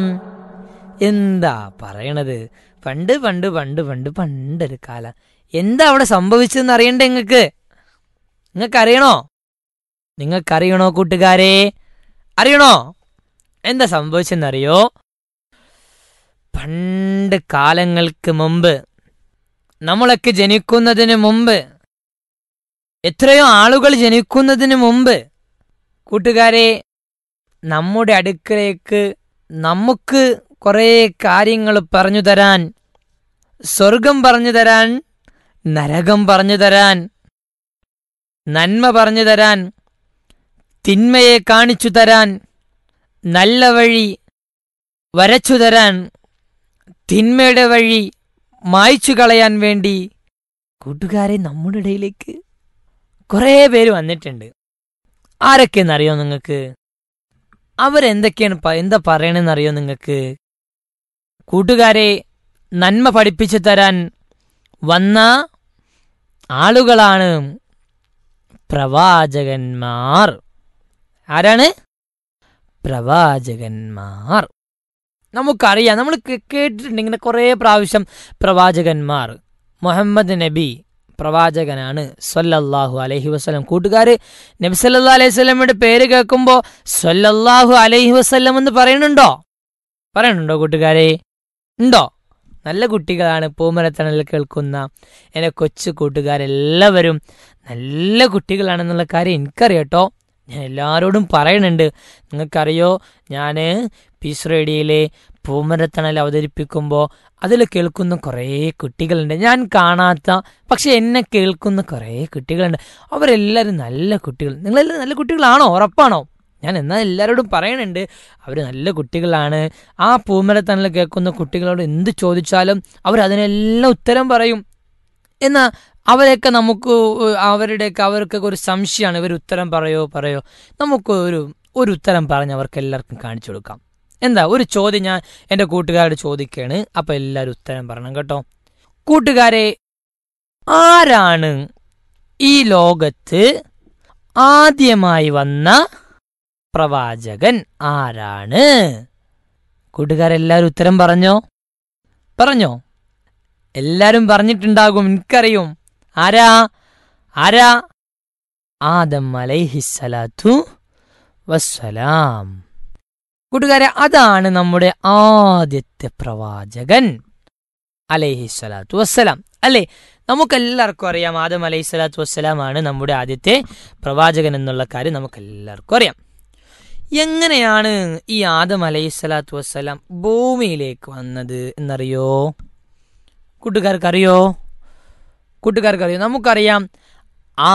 എന്താ പറയണത് പണ്ട് പണ്ട് പണ്ട് പണ്ട് പണ്ടൊരു കാലം എന്താ അവിടെ സംഭവിച്ചതെന്ന് അറിയണ്ടേ നിങ്ങക്ക് നിങ്ങൾക്കറിയണോ നിങ്ങൾക്കറിയണോ കൂട്ടുകാരെ അറിയണോ എന്താ സംഭവിച്ചെന്നറിയോ പണ്ട് കാലങ്ങൾക്ക് മുമ്പ് നമ്മളൊക്കെ ജനിക്കുന്നതിന് മുമ്പ് എത്രയോ ആളുകൾ ജനിക്കുന്നതിന് മുമ്പ് കൂട്ടുകാരെ നമ്മുടെ അടുക്കലേക്ക് നമുക്ക് കുറേ കാര്യങ്ങൾ പറഞ്ഞു തരാൻ സ്വർഗം പറഞ്ഞു തരാൻ നരകം പറഞ്ഞു തരാൻ നന്മ പറഞ്ഞു തരാൻ തിന്മയെ കാണിച്ചു തരാൻ നല്ല വഴി വരച്ചു തരാൻ തിന്മയുടെ വഴി മായ്ച്ചു കളയാൻ വേണ്ടി കൂട്ടുകാരെ നമ്മുടെ ഇടയിലേക്ക് കുറേ പേര് വന്നിട്ടുണ്ട് ആരൊക്കെയെന്നറിയോ നിങ്ങൾക്ക് അവരെന്തൊക്കെയാണ് പ- എന്താ പറയണെന്നറിയോ നിങ്ങൾക്ക് കൂട്ടുകാരെ നന്മ പഠിപ്പിച്ചു തരാൻ വന്ന ആളുകളാണ് പ്രവാചകന്മാർ ആരാണ് പ്രവാചകന്മാർ നമുക്കറിയാം നമ്മൾ കേ- കേട്ടിട്ടുണ്ട് ഇങ്ങനെ കുറേ പ്രാവശ്യം പ്രവാചകന്മാർ മുഹമ്മദ് നബി പ്രവാചകനാണ് സല്ലല്ലാഹു അലൈഹി വസല്ലം കൂട്ടുകാര് നബി സല്ലല്ലാഹു അലൈഹി വസല്ലമയുടെ പേര് കേൾക്കുമ്പോൾ സല്ലല്ലാഹു അലൈഹി വസല്ലം എന്ന് പറയുന്നുണ്ടോ പറയുന്നുണ്ടോ കൂട്ടുകാരെ ഉണ്ടോ നല്ല കുട്ടികളാണ് പൂമരത്തണലിൽ കേൾക്കുന്ന എൻ്റെ കൊച്ചു കൂട്ടുകാരെല്ലാവരും നല്ല കുട്ടികളാണെന്നുള്ള കാര്യം എനിക്കറിയാട്ടോ ഞാൻ എല്ലാവരോടും പറയുന്നുണ്ട് നിങ്ങൾക്കറിയോ ഞാൻ പീസ് റേഡിയോയിലെ പൂമരത്തണൽ അവതരിപ്പിക്കുമ്പോൾ അതിൽ കേൾക്കുന്ന കുറേ കുട്ടികളുണ്ട് ഞാൻ കാണാത്ത പക്ഷെ എന്നെ കേൾക്കുന്ന കുറേ കുട്ടികളുണ്ട് അവരെല്ലാവരും നല്ല കുട്ടികൾ നിങ്ങളെല്ലാവരും നല്ല കുട്ടികളാണോ ഉറപ്പാണോ ഞാൻ എന്നാൽ എല്ലാവരോടും പറയണുണ്ട് അവർ നല്ല കുട്ടികളാണ് ആ പൂമരത്തണൽ കേൾക്കുന്ന കുട്ടികളോട് എന്ത് ചോദിച്ചാലും അവർ അതിനെല്ലാം ഉത്തരം പറയും എന്നാൽ അവരെയൊക്കെ നമുക്ക് അവരുടെയൊക്കെ അവർക്കൊക്കെ ഒരു സംശയമാണ് ഇവർ ഉത്തരം പറയോ പറയോ നമുക്ക് ഒരു ഒരു ഉത്തരം പറഞ്ഞ് അവർക്ക് എല്ലാവർക്കും കാണിച്ചു കൊടുക്കാം എന്താ ഒരു ചോദ്യം ഞാൻ എൻ്റെ കൂട്ടുകാരോട് ചോദിക്കുകയാണ് അപ്പം എല്ലാവരും ഉത്തരം പറയണം കേട്ടോ കൂട്ടുകാരെ ആരാണ് ഈ ലോകത്ത് ആദ്യമായി വന്ന പ്രവാചകൻ ആരാണ് കൂട്ടുകാരെല്ലാവരും ഉത്തരം പറഞ്ഞോ പറഞ്ഞോ എല്ലാരും പറഞ്ഞിട്ടുണ്ടാകും എനിക്കറിയും ആരാ ആരാ ആദം അലൈഹിസ്സലാത്തു വസ്സലാം കൂട്ടുകാരെ അതാണ് നമ്മുടെ ആദ്യത്തെ പ്രവാചകൻ അലൈഹിസ്സലാത്തു വസ്സലാം അല്ലേ നമുക്കെല്ലാവർക്കും അറിയാം ആദം അലൈഹിസ്സലാത്തു വസ്സലാമാണ് നമ്മുടെ ആദ്യത്തെ പ്രവാചകൻ എന്നുള്ള കാര്യം നമുക്കെല്ലാവർക്കും അറിയാം എങ്ങനെയാണ് ഈ ആദം അലൈഹിസ്സലാത്തു വസ്സലാം ഭൂമിയിലേക്ക് വന്നത് എന്നറിയോ കൂട്ടുകാർക്കറിയോ കൂട്ടുകാർക്കറിയോ നമുക്കറിയാം